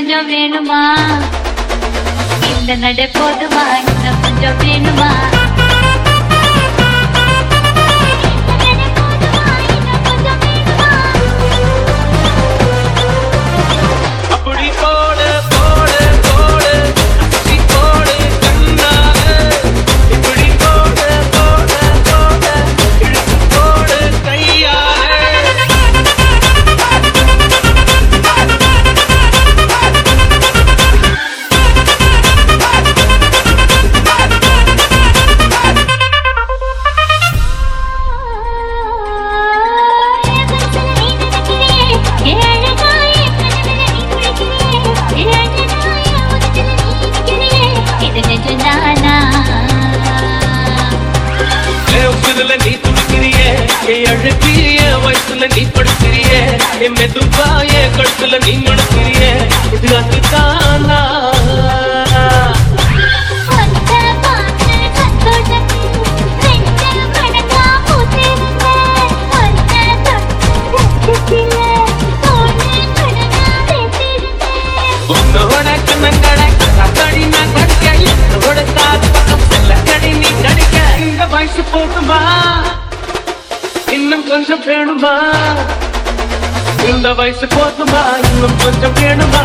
கொஞ்சம் வேணுமா இந்த நடை போதுமா இன்னும் கொஞ்சம் வேணுமா அப்படி போடு போடு போடு அப்படி போடு கண்ணால இப்படி போடு போடு போடு இழுத்து போடு கையால என் உசுருல நீ துடிக்கிறியே என் அழுப்பி என் வயசுல நீ படுக்கிறியே என் மெதுவா என் கழுத்துல நீ மணக்கிறியே இது அதுதானா உன்னோட கண்ணங்களை கத்தடி நான் கடிக்க என்னோட காது பக்கம் செல்ல கடி நீ கடிக்க இந்த வயசு போதுமா இன்னும் கொஞ்சம் வேணுமா இந்த வயசு போதுமா இன்னும் கொஞ்சம் வேணுமா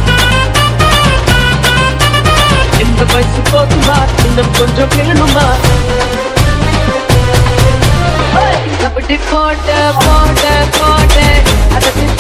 இந்த வயசு போதுமா இன்னும் கொஞ்சம் வேணுமா அப்படி போட்டு போட்டு போட்டு அதை